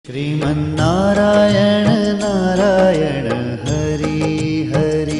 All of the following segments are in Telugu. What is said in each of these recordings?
श्रीमन्नारायण नारायण हरि हरि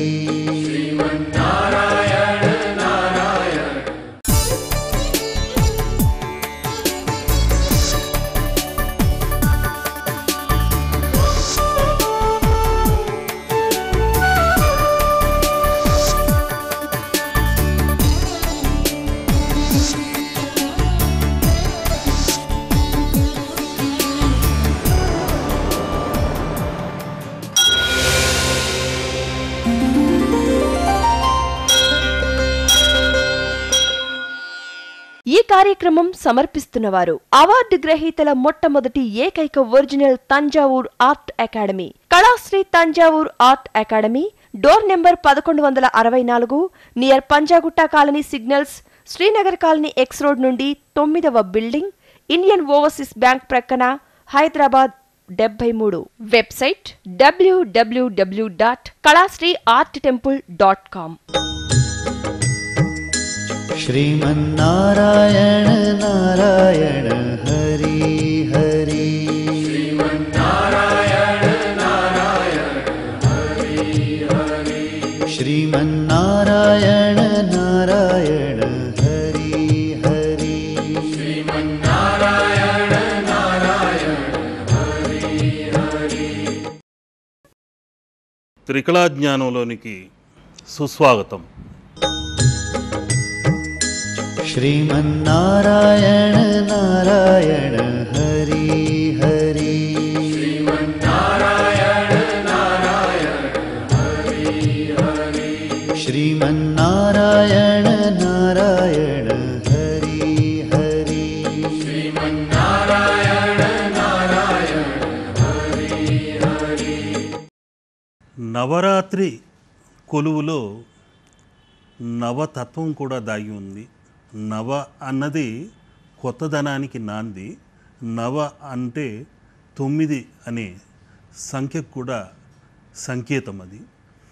ఈ కార్యక్రమం సమర్పిస్తున్నవారు అవార్డు గ్రహీతల మొట్టమొదటి ఏకైక original Thanjavur art academy Kalashri Thanjavur art academy door number పదకొండు వందల అరవై నాలుగు near Panjagutta colony signals Srinagar colony X road నుండి తొమ్మిదవ బిల్డింగ్ ఇండియన్ ఓవర్సీస్ బ్యాంక్ ప్రక్కన హైదరాబాద్ డెబ్బై మూడు website W W W dot Kalashri art temple dot com Shrimannarayana Narayana Hari Hari Shrimannarayana Narayana Hari Hari త్రికళాజ్ఞానంలోనికి సుస్వాగతం श्रीमन्नारायण नारायण हरि हरि श्रीमन्नारायण नारायण हरि हरि నవరాత్రి కొలువులో నవతత్వం కూడా దాగి ఉంది నవ అన్నది కొత్తదనానికి నాంది నవ అంటే తొమ్మిది అనే సంఖ్యకు కూడా సంకేతం అది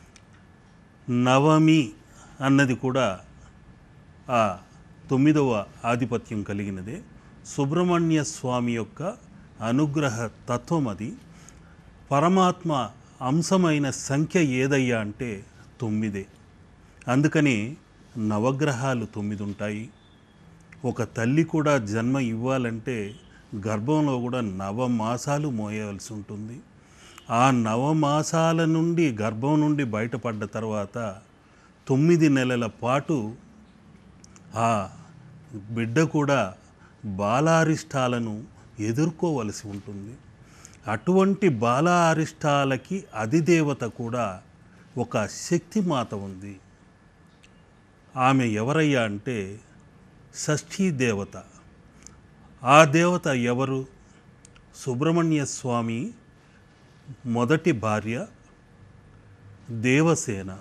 నవమి అన్నది కూడా ఆ తొమ్మిదవ ఆధిపత్యం కలిగినదే సుబ్రహ్మణ్య స్వామి యొక్క అనుగ్రహ తత్వం అది పరమాత్మ అంశమైన సంఖ్య ఏదయ్యా అంటే తొమ్మిదే అందుకని నవగ్రహాలు తొమ్మిది ఉంటాయి ఒక తల్లి కూడా జన్మ ఇవ్వాలంటే గర్భంలో కూడా నవమాసాలు మోయవలసి ఉంటుంది ఆ నవమాసాల నుండి గర్భం నుండి బయటపడ్డ తర్వాత తొమ్మిది నెలల పాటు ఆ బిడ్డ కూడా బాలారిష్టాలను ఎదుర్కోవలసి ఉంటుంది అటువంటి బాల అరిష్టాలకి అధిదేవత కూడా ఒక శక్తిమాత ఉంది ఆమె ఎవరయ్యా అంటే షష్ఠీ దేవత ఆ దేవత ఎవరు సుబ్రహ్మణ్య స్వామి మొదటి భార్య దేవసేన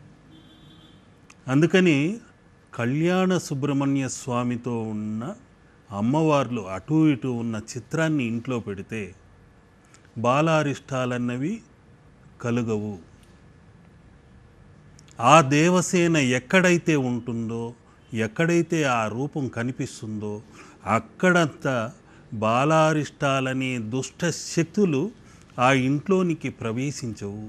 అందుకని కళ్యాణ సుబ్రహ్మణ్య స్వామితో ఉన్న అమ్మవార్లు అటు ఇటు ఉన్న చిత్రాన్ని ఇంట్లో పెడితే బాలారిష్టాలన్నవి కలుగవు ఆ దేవసేన ఎక్కడైతే ఉంటుందో ఎక్కడైతే ఆ రూపం కనిపిస్తుందో అక్కడంత బాలారిష్టాలనే దుష్ట శక్తులు ఆ ఇంట్లోనికి ప్రవేశించవు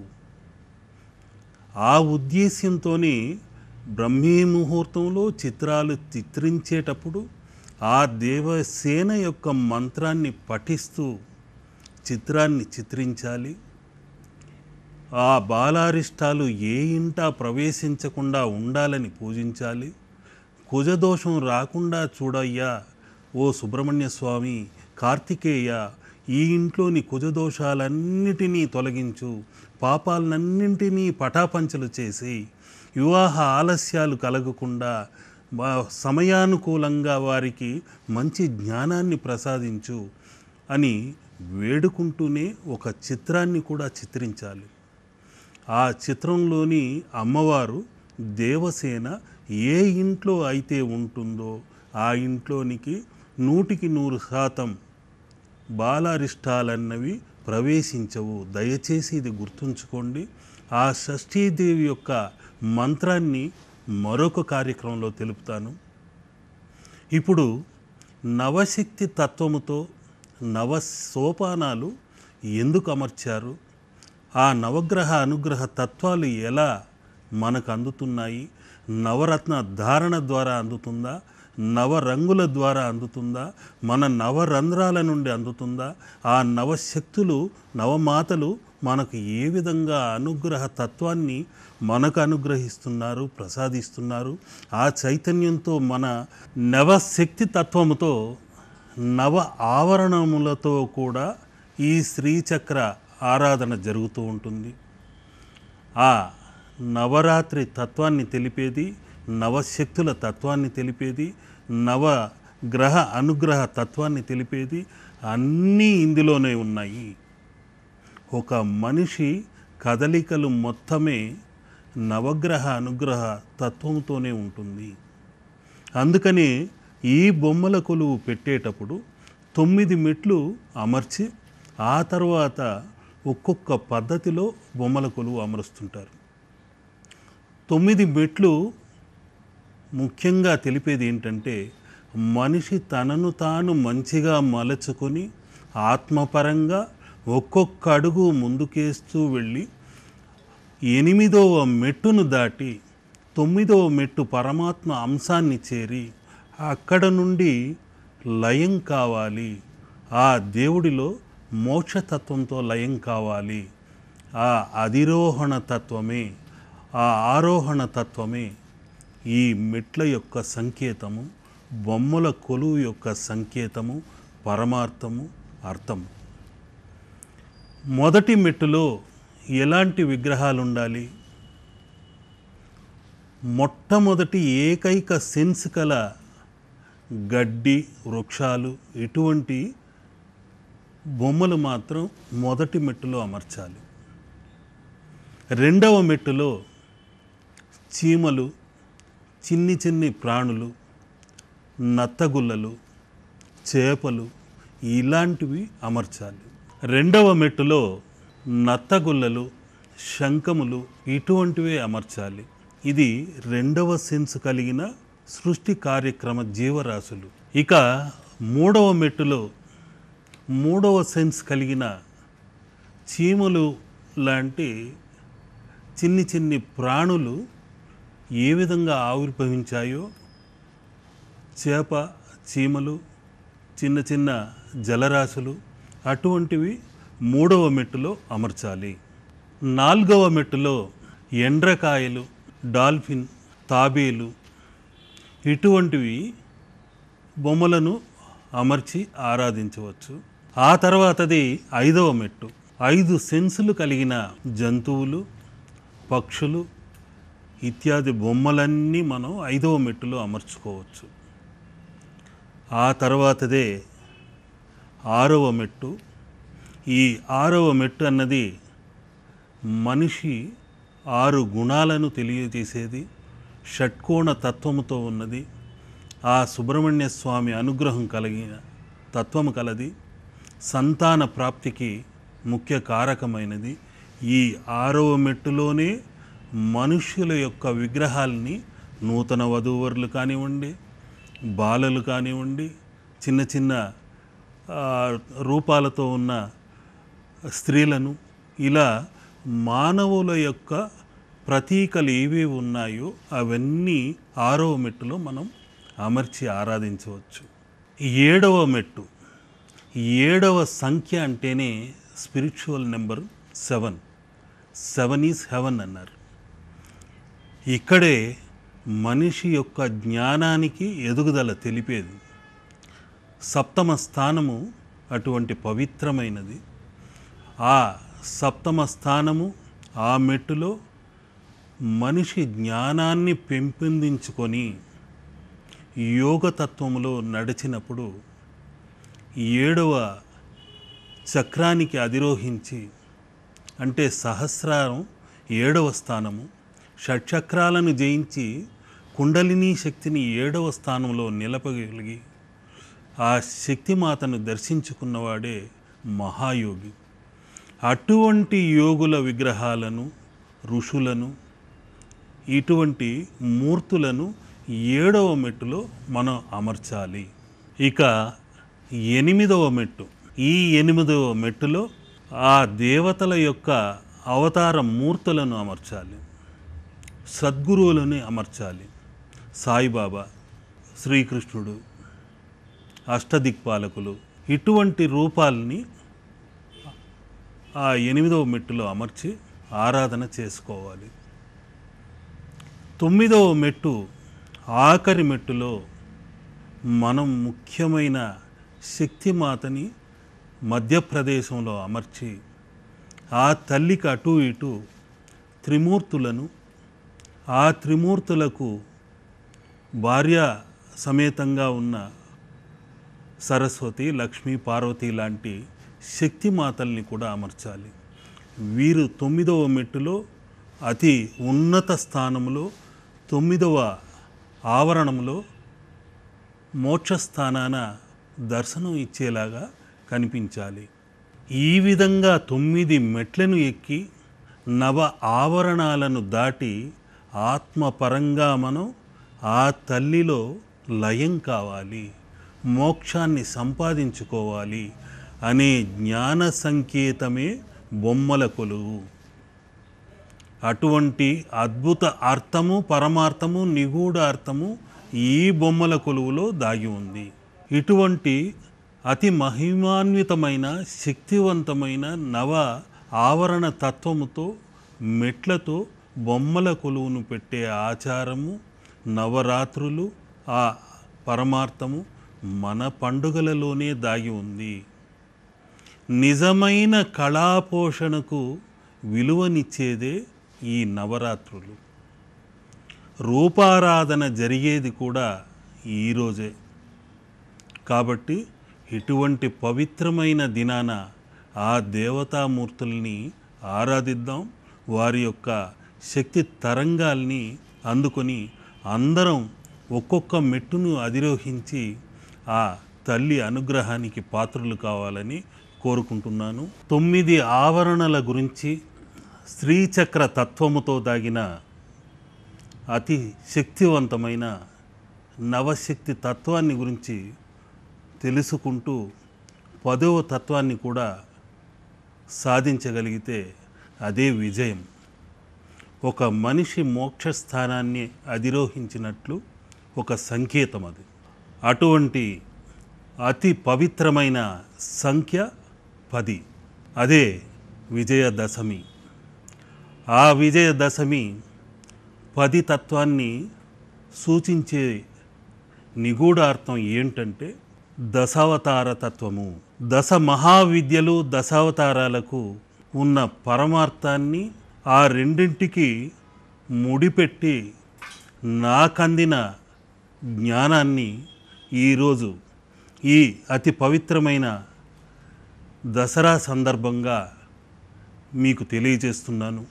ఆ ఉద్దేశ్యంతోనే బ్రహ్మీ ముహూర్తంలో చిత్రాలు చిత్రించేటప్పుడు ఆ దేవసేన యొక్క మంత్రాన్ని పఠిస్తూ చిత్రాన్ని చిత్రించాలి ఆ బాలారిష్టాలు ఏ ఇంటా ప్రవేశించకుండా ఉండాలని పూజించాలి కుజదోషం రాకుండా చూడయ్యా ఓ సుబ్రహ్మణ్య స్వామి కార్తికేయ ఈ ఇంట్లోని కుజదోషాలన్నిటినీ తొలగించు పాపాలన్నింటినీ పటాపంచలు చేసి వివాహ ఆలస్యాలు కలగకుండా వా- సమయానుకూలంగా వారికి మంచి జ్ఞానాన్ని ప్రసాదించు అని వేడుకుంటూనే ఒక చిత్రాన్ని కూడా చిత్రించాలి ఆ చిత్రంలోని అమ్మవారు దేవసేన ఏ ఇంట్లో అయితే ఉంటుందో ఆ ఇంట్లోనికి నూటికి నూరు శాతం బాలారిష్టాలన్నవి ప్రవేశించవు దయచేసి ఇది గుర్తుంచుకోండి ఆ షష్ఠీదేవి యొక్క మంత్రాన్ని మరొక కార్యక్రమంలో తెలుపుతాను ఇప్పుడు నవశక్తి తత్వముతో నవ సోపానాలు ఎందుకు అమర్చారు ఆ నవగ్రహ అనుగ్రహ తత్వాలు ఎలా మనకు అందుతున్నాయి నవరత్న ధారణ ద్వారా అందుతుందా నవరంగుల ద్వారా అందుతుందా మన నవరంధ్రాల నుండి అందుతుందా ఆ నవశక్తులు నవమాతలు మనకు ఏ విధంగా అనుగ్రహ తత్వాన్ని మనకు అనుగ్రహిస్తున్నారు ప్రసాదిస్తున్నారు ఆ చైతన్యంతో మన నవశక్తి తత్వముతో నవ ఆవరణములతో కూడా ఈ శ్రీచక్ర ఆరాధన జరుగుతూ ఉంటుంది ఆ నవరాత్రి తత్వాన్ని తెలిపేది నవశక్తుల తత్వాన్ని తెలిపేది నవ గ్రహ అనుగ్రహ తత్వాన్ని తెలిపేది అన్నీ ఇందులోనే ఉన్నాయి ఒక మనిషి కదలికలు మొత్తమే నవగ్రహ అనుగ్రహ తత్వంతోనే ఉంటుంది అందుకని ఈ బొమ్మల కొలువు పెట్టేటప్పుడు తొమ్మిది మెట్లు అమర్చి ఆ తర్వాత ఒక్కొక్క పద్ధతిలో బొమ్మల కొలువు అమరుస్తుంటారు తొమ్మిది మెట్లు ముఖ్యంగా తెలిపేది ఏంటంటే మనిషి తనను తాను మంచిగా మలచుకొని ఆత్మపరంగా ఒక్కొక్క అడుగు ముందుకేస్తూ వెళ్ళి ఎనిమిదవ మెట్టును దాటి తొమ్మిదవ మెట్టు పరమాత్మ అంశాన్ని చేరి అక్కడ నుండి లయం కావాలి ఆ దేవుడిలో మోక్షతత్వంతో లయం కావాలి ఆ అధిరోహణ తత్వమే ఆ ఆరోహణ తత్వమే ఈ మెట్ల యొక్క సంకేతము బొమ్మల కొలువు యొక్క సంకేతము పరమార్థము అర్థము మొదటి మెట్టులో ఎలాంటి విగ్రహాలు ఉండాలి మొట్టమొదటి ఏకైక సెన్స్ కల గడ్డి వృక్షాలు ఇటువంటి బొమ్మలు మాత్రం మొదటి మెట్టులో అమర్చాలి రెండవ మెట్టులో చీమలు చిన్ని చిన్ని ప్రాణులు నత్తగుల్లలు చేపలు ఇలాంటివి అమర్చాలి రెండవ మెట్టులో నత్తగుల్లలు శంఖములు ఇటువంటివే అమర్చాలి ఇది రెండవ సెన్స్ కలిగిన సృష్టి కార్యక్రమ జీవరాశులు ఇక మూడవ మెట్టులో మూడవ సెన్స్ కలిగిన చీమలు లాంటి చిన్ని చిన్ని ప్రాణులు ఏ విధంగా ఆవిర్భవించాయో చేప చీమలు చిన్న చిన్న జలరాశులు అటువంటివి మూడవ మెట్టులో అమర్చాలి నాలుగవ మెట్టులో ఎండ్రకాయలు డాల్ఫిన్ తాబేలు ఇటువంటివి బొమ్మలను అమర్చి ఆరాధించవచ్చు ఆ తర్వాతది ఐదవ మెట్టు ఐదు సెన్సులు కలిగిన జంతువులు పక్షులు ఇత్యాది బొమ్మలన్నీ మనం ఐదవ మెట్టులో అమర్చుకోవచ్చు ఆ తర్వాతదే ఆరవ మెట్టు ఈ ఆరవ మెట్టు అన్నది మనిషి ఆరు గుణాలను తెలియజేసేది షట్కోణ తత్వముతో ఉన్నది ఆ సుబ్రహ్మణ్య స్వామి అనుగ్రహం కలిగిన తత్వము కలది సంతాన ప్రాప్తికి ముఖ్య కారకమైనది ఈ ఆరవ మెట్టులోనే మనుష్యుల యొక్క విగ్రహాల్ని నూతన వధూవరులు కానివ్వండి బాలలు కానివ్వండి చిన్న చిన్న ఆ, రూపాలతో ఉన్న స్త్రీలను ఇలా మానవుల యొక్క ప్రతీకలు ఏవి ఉన్నాయో అవన్నీ ఆరవ మెట్టులో మనం అమర్చి ఆరాధించవచ్చు ఏడవ మెట్టు ఏడవ సంఖ్య అంటేనే spiritual number seven seven is heaven అన్నారు ఇక్కడే మనిషి యొక్క జ్ఞానానికి ఎదుగుదల తెలిపేది సప్తమ స్థానము అటువంటి పవిత్రమైనది ఆ సప్తమ స్థానము ఆ మెట్టులో మనిషి జ్ఞానాన్ని పెంపొందించుకొని యోగతత్వములో నడిచినప్పుడు ఏడవ చక్రానికి అధిరోహించి అంటే సహస్రారం ఏడవ స్థానము షట్చక్రాలను జయించి కుండలిని శక్తిని ఏడవ స్థానంలో నిలపగలిగి ఆ శక్తిమాతను దర్శించుకున్నవాడే మహాయోగి అటువంటి యోగుల విగ్రహాలను ఋషులను ఇటువంటి మూర్తులను ఏడవ మెట్టులో మనం అమర్చాలి ఇక ఎనిమిదవ మెట్టు ఈ ఎనిమిదవ మెట్టులో ఆ దేవతల యొక్క అవతార మూర్తులను అమర్చాలి సద్గురువులని అమర్చాలి సాయిబాబా శ్రీకృష్ణుడు అష్టదిక్పాలకులు ఇటువంటి రూపాలని ఆ ఎనిమిదవ మెట్టులో అమర్చి ఆరాధన చేసుకోవాలి తొమ్మిదవ మెట్టు ఆఖరి మెట్టులో మనం ముఖ్యమైన శక్తిమాతని మధ్యప్రదేశంలో అమర్చి ఆ తల్లికి అటు ఇటు త్రిమూర్తులను ఆ త్రిమూర్తులకు భార్య సమేతంగా ఉన్న సరస్వతి లక్ష్మీ పార్వతి లాంటి శక్తిమాతల్ని కూడా అమర్చాలి వీరు తొమ్మిదవ మెట్టులో అతి ఉన్నత స్థానంలో తొమ్మిదవ ఆవరణంలో మోక్షస్థానాన దర్శనం ఇచ్చేలాగా కనిపించాలి ఈ విధంగా తొమ్మిది మెట్లను ఎక్కి నవ ఆవరణాలను దాటి ఆత్మపరంగా మనం ఆ తల్లిలో లయం కావాలి మోక్షాన్ని సంపాదించుకోవాలి అనే జ్ఞాన సంకేతమే బొమ్మల కొలువు అటువంటి అద్భుత అర్థము పరమార్థము నిగూఢ అర్థము ఈ బొమ్మల కొలువులో దాగి ఉంది ఇటువంటి అతి మహిమాన్వితమైన శక్తివంతమైన నవ ఆవరణ తత్వముతో మెట్లతో బొమ్మల కొలువును పెట్టే ఆచారము నవరాత్రులు ఆ పరమార్థము మన పండుగలలోనే దాగి ఉంది నిజమైన కళాపోషణకు విలువనిచ్చేదే ఈ నవరాత్రులు రూపారాధన జరిగేది కూడా ఈరోజే కాబట్టి ఇటువంటి పవిత్రమైన దినాన ఆ దేవతామూర్తుల్ని ఆరాధిద్దాం వారి యొక్క శక్తి తరంగాల్ని అందుకొని అందరం ఒక్కొక్క మెట్టును అధిరోహించి ఆ తల్లి అనుగ్రహానికి పాత్రలు కావాలని కోరుకుంటున్నాను తొమ్మిది ఆవరణల గురించి శ్రీచక్ర తత్వముతో దాగిన అతి శక్తివంతమైన నవశక్తి తత్వాన్ని గురించి తెలుసుకుంటూ పదవ తత్వాన్ని కూడా సాధించగలిగితే అదే విజయం ఒక మనిషి మోక్షస్థానాన్ని అధిరోహించినట్లు ఒక సంకేతం అది అటువంటి అతి పవిత్రమైన సంఖ్య పది అదే విజయదశమి ఆ విజయదశమి పది తత్వాన్ని సూచించే నిగూఢార్థం ఏంటంటే దశావతార తత్వము దశ మహావిద్యలు దశావతారాలకు ఉన్న పరమార్థాన్ని ఆ రెండింటికి ముడిపెట్టి నాకందిన జ్ఞానాన్ని ఈరోజు ఈ అతి పవిత్రమైన దసరా సందర్భంగా మీకు తెలియజేస్తున్నాను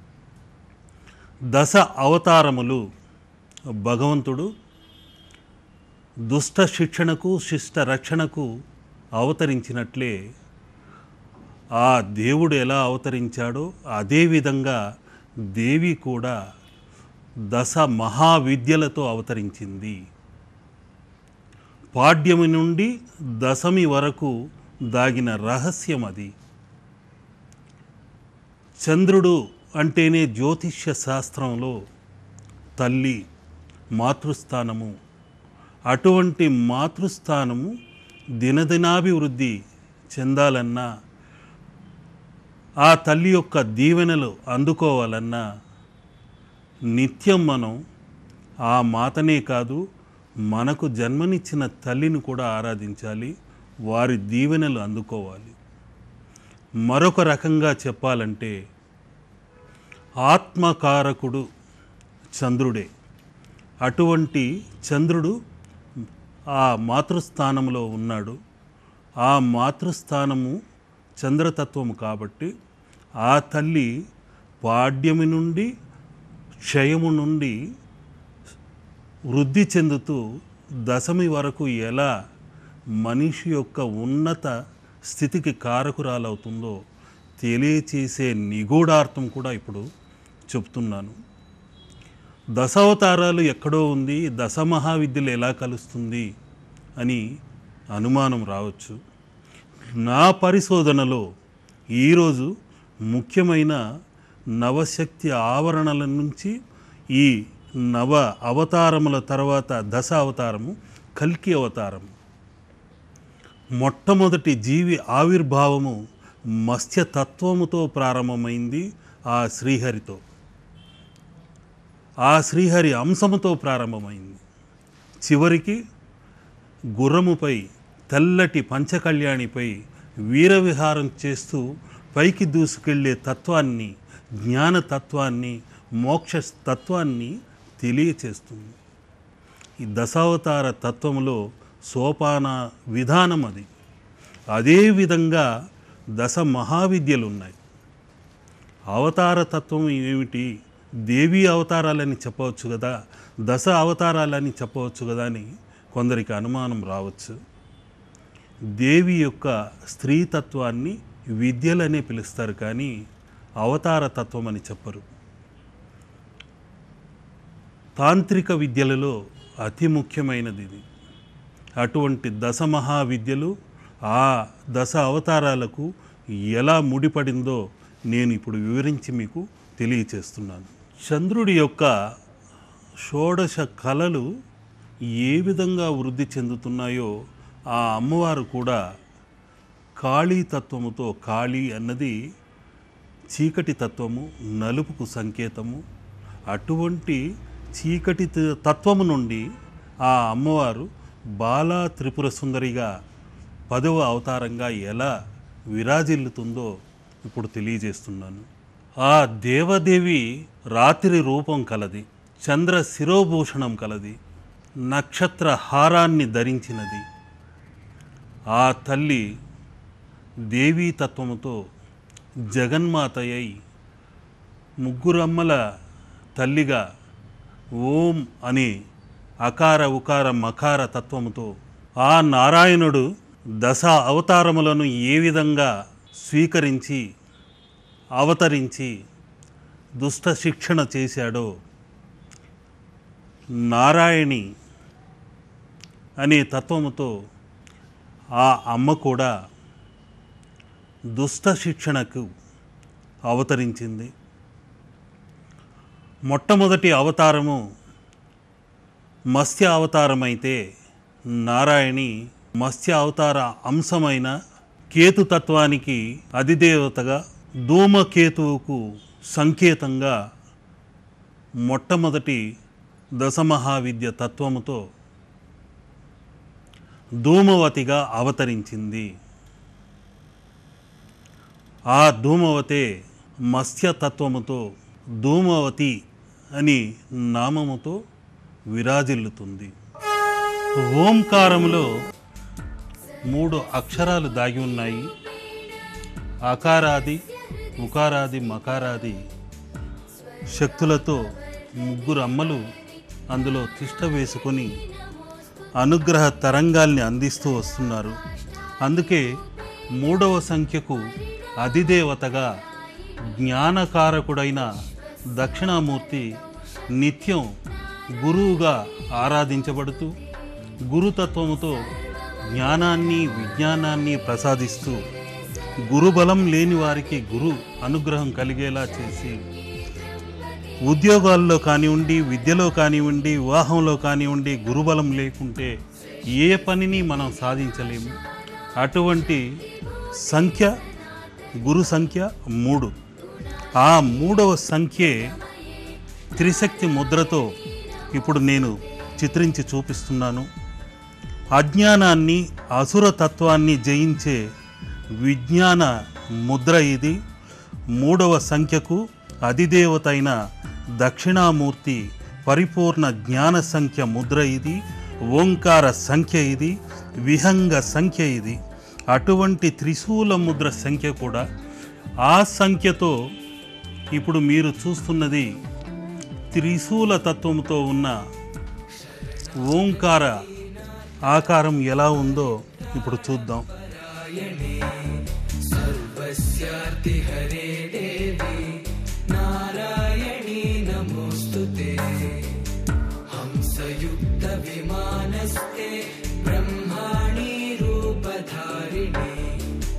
దశ అవతారములు భగవంతుడు దుష్ట శిక్షణకు శిష్ట రక్షణకు అవతరించినట్లే ఆ దేవుడు ఎలా అవతరించాడో అదేవిధంగా దేవి కూడా దశ మహావిద్యలతో అవతరించింది పాడ్యమి నుండి దశమి వరకు దాగిన రహస్యం అది చంద్రుడు అంటేనే జ్యోతిష్య శాస్త్రంలో తల్లి మాతృస్థానము అటువంటి మాతృస్థానము దినదినాభివృద్ధి చెందాలన్నా ఆ తల్లి యొక్క దీవెనలు అందుకోవాలన్నా నిత్యం మనం ఆ మాతనే కాదు మనకు జన్మనిచ్చిన తల్లిని కూడా ఆరాధించాలి వారి దీవెనలు అందుకోవాలి మరొక రకంగా చెప్పాలంటే ఆత్మకారకుడు చంద్రుడే అటువంటి చంద్రుడు ఆ మాతృస్థానంలో ఉన్నాడు ఆ మాతృస్థానము చంద్రతత్వము కాబట్టి ఆ తల్లి పాడ్యమి నుండి క్షయము నుండి వృద్ధి చెందుతూ దశమి వరకు ఎలా మనిషి యొక్క ఉన్నత స్థితికి కారకురాలవుతుందో తెలియచేసే నిగూఢార్థం కూడా ఇప్పుడు చెప్తున్నాను దశావతారాలు ఎక్కడో ఉంది దశ మహావిద్యలు ఎలా కలుస్తుంది అని అనుమానం రావచ్చు నా పరిశోధనలో ఈరోజు ముఖ్యమైన నవశక్తి ఆవరణల నుంచి ఈ నవ అవతారముల తర్వాత దశ అవతారము కల్కి అవతారము మొట్టమొదటి జీవి ఆవిర్భావము మత్స్యతత్వముతో ప్రారంభమైంది ఆ శ్రీహరితో ఆ శ్రీహరి అంశముతో ప్రారంభమైంది చివరికి గుర్రముపై తెల్లటి పంచకళ్యాణిపై వీరవిహారం చేస్తూ పైకి దూసుకెళ్లే తత్వాన్ని జ్ఞానతత్వాన్ని మోక్ష తత్వాన్ని తెలియచేస్తుంది ఈ దశావతార తత్వములో సోపాన విధానం అది అదే విధంగా దశ మహావిద్యలు ఉన్నాయి అవతార తత్వం ఏమిటి దేవి అవతారాలని చెప్పవచ్చు కదా దశ అవతారాలని చెప్పవచ్చు కదా అని కొందరికి అనుమానం రావచ్చు దేవి యొక్క స్త్రీతత్వాన్ని విద్యలనే పిలుస్తారు కానీ అవతార తత్వం అని చెప్పరు తాంత్రిక విద్యలలో అతి ముఖ్యమైనది ఇది అటువంటి దశ మహావిద్యలు ఆ దశ అవతారాలకు ఎలా ముడిపడిందో నేను ఇప్పుడు వివరించి మీకు తెలియచేస్తున్నాను చంద్రుడి యొక్క షోడశ కళలు ఏ విధంగా వృద్ధి చెందుతున్నాయో ఆ అమ్మవారు కూడా కాళీ తత్వముతో కాళీ అన్నది చీకటి తత్వము నలుపుకు సంకేతము అటువంటి చీకటి త- తత్వము నుండి ఆ అమ్మవారు బాలా త్రిపుర సుందరిగా పదవ అవతారంగా ఎలా విరాజిల్లుతుందో ఇప్పుడు తెలియజేస్తున్నాను ఆ దేవదేవి రాత్రి రూపం కలది చంద్ర శిరోభూషణం కలది నక్షత్ర హారాన్ని ధరించినది ఆ తల్లి దేవీ తత్వముతో జగన్మాతయ్యై ముగ్గురమ్మల తల్లిగా ఓం అనే అకార ఉకార మకార తత్వముతో ఆ నారాయణుడు దశ అవతారములను ఏ విధంగా స్వీకరించి అవతరించి దుష్ట శిక్షణ చేశాడో నారాయణి అనే తత్వముతో ఆ అమ్మ కూడా దుష్ట శిక్షణకు అవతరించింది మొట్టమొదటి అవతారము మత్స్య అవతారమైతే నారాయణి మత్స్య అవతార అంశమైన కేతుతత్వానికి అధిదేవతగా ధూమకేతువుకు సంకేతంగా మొట్టమొదటి దశమహావిద్య తత్వముతో ధూమవతిగా అవతరించింది ఆ ధూమవతే మత్స్యతత్వముతో ధూమవతి అని నామముతో విరాజిల్లుతుంది ఓంకారములో మూడు అక్షరాలు దాగి ఉన్నాయి అకారాది ఉకారాది మకారాది శక్తులతో ముగ్గురు అమ్మలు అందులో తిష్ట వేసుకొని అనుగ్రహ తరంగాల్ని అందిస్తూ వస్తున్నారు అందుకే మూడవ సంఖ్యకు అధిదేవతగా జ్ఞానకారకుడైన దక్షిణామూర్తి నిత్యం గురువుగా ఆరాధించబడుతూ గురుతత్వముతో జ్ఞానాన్ని విజ్ఞానాన్ని ప్రసాదిస్తూ గురుబలం లేని వారికి గురు అనుగ్రహం కలిగేలా చేసి ఉద్యోగాల్లో కానివ్వండి విద్యలో కానివ్వండి వివాహంలో కానివ్వండి గురుబలం లేకుంటే ఏ పనిని మనం సాధించలేము అటువంటి సంఖ్య గురు సంఖ్య మూడు ఆ మూడవ సంఖ్యే త్రిశక్తి ముద్రతో ఇప్పుడు నేను చిత్రించి చూపిస్తున్నాను అజ్ఞానాన్ని అసుర తత్వాన్ని జయించే విజ్ఞాన ముద్ర ఇది మూడవ సంఖ్యకు అధిదేవత అయిన దక్షిణామూర్తి పరిపూర్ణ జ్ఞాన సంఖ్య ముద్ర ఇది ఓంకార సంఖ్య ఇది విహంగ సంఖ్య ఇది అటువంటి త్రిశూల ముద్ర సంఖ్య కూడా ఆ సంఖ్యతో ఇప్పుడు మీరు చూస్తున్నది త్రిశూల తత్వంతో ఉన్న ఓంకార ఆకారం ఎలా ఉందో ఇప్పుడు చూద్దాం विमानस्ते ब्रह्माणि रूपधारिणे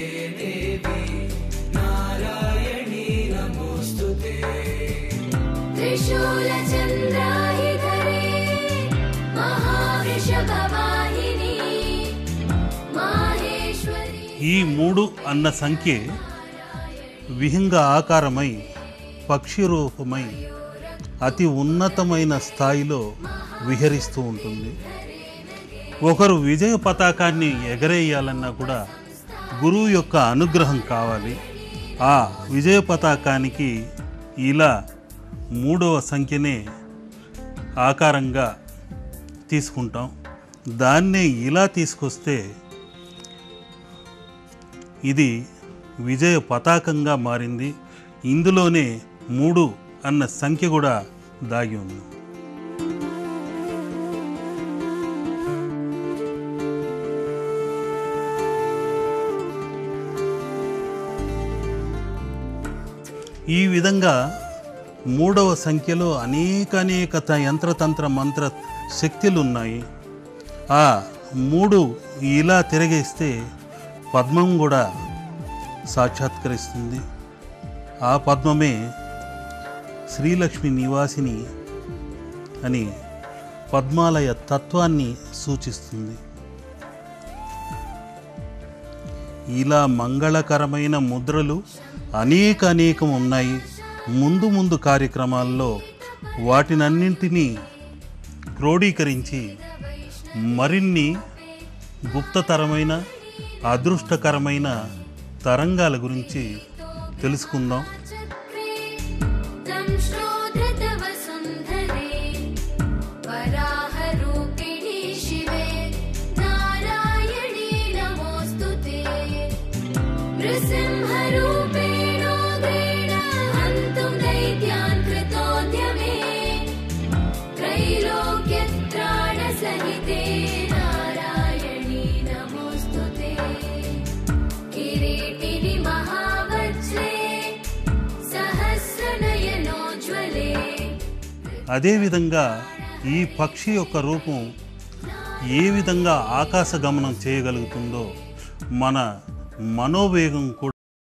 त्रिशूलचन्द्राहिधरे महावृषभवाहिनी माहेश्वरी ఈ మూడు అన్న సంఖ్య విహంగ ఆకారమై పక్షి రూపమై అతి ఉన్నతమైన స్థాయిలో విహరిస్తూ ఉంటుంది ఒకరు విజయ పతాకాన్ని ఎగరేయాలన్నా కూడా గురువు యొక్క అనుగ్రహం కావాలి ఆ విజయ పతాకానికి ఇలా మూడవ సంఖ్యనే ఆకారంగా తీసుకుంటాం దాన్నే ఇలా తీసుకొస్తే ఇది విజయ పతాకంగా మారింది ఇందులోనే మూడు అన్న సంఖ్య కూడా దాగి ఉంది ఈ విధంగా మూడవ సంఖ్యలో అనేక అనేక త- యంత్రతంత్ర మంత్ర శక్తులు ఉన్నాయి ఆ మూడు ఇలా తిరగేస్తే పద్మం కూడా సాక్షాత్కరిస్తుంది ఆ పద్మమే శ్రీలక్ష్మి నివాసిని అని పద్మాలయ తత్వాన్ని సూచిస్తుంది ఇలా మంగళకరమైన ముద్రలు అనేక అనేకం ఉన్నాయి ముందు ముందు కార్యక్రమాల్లో వాటినన్నింటినీ క్రోడీకరించి మరిన్ని గుప్తతరమైన అదృష్టకరమైన తరంగాల గురించి తెలుసుకుందాం चक्रे तं श्रोत्रतवसुन्धरे वराहरूपिणि शिवे नारायणी नमोऽस्तु ते नृसिंहरूपेणोग्रेण हन्तुं दैत्यान् कृतोद्यमे त्रैलोक्यत्राणसहिते नारायणी नमोऽस्तु ते किरीटिनि महावज्रे सहस्रनयनोज्ज्वले అదేవిధంగా ఈ పక్షి యొక్క రూపం ఏ విధంగా ఆకాశ గమనం చేయగలుగుతుందో మన మనోవేగం కూడా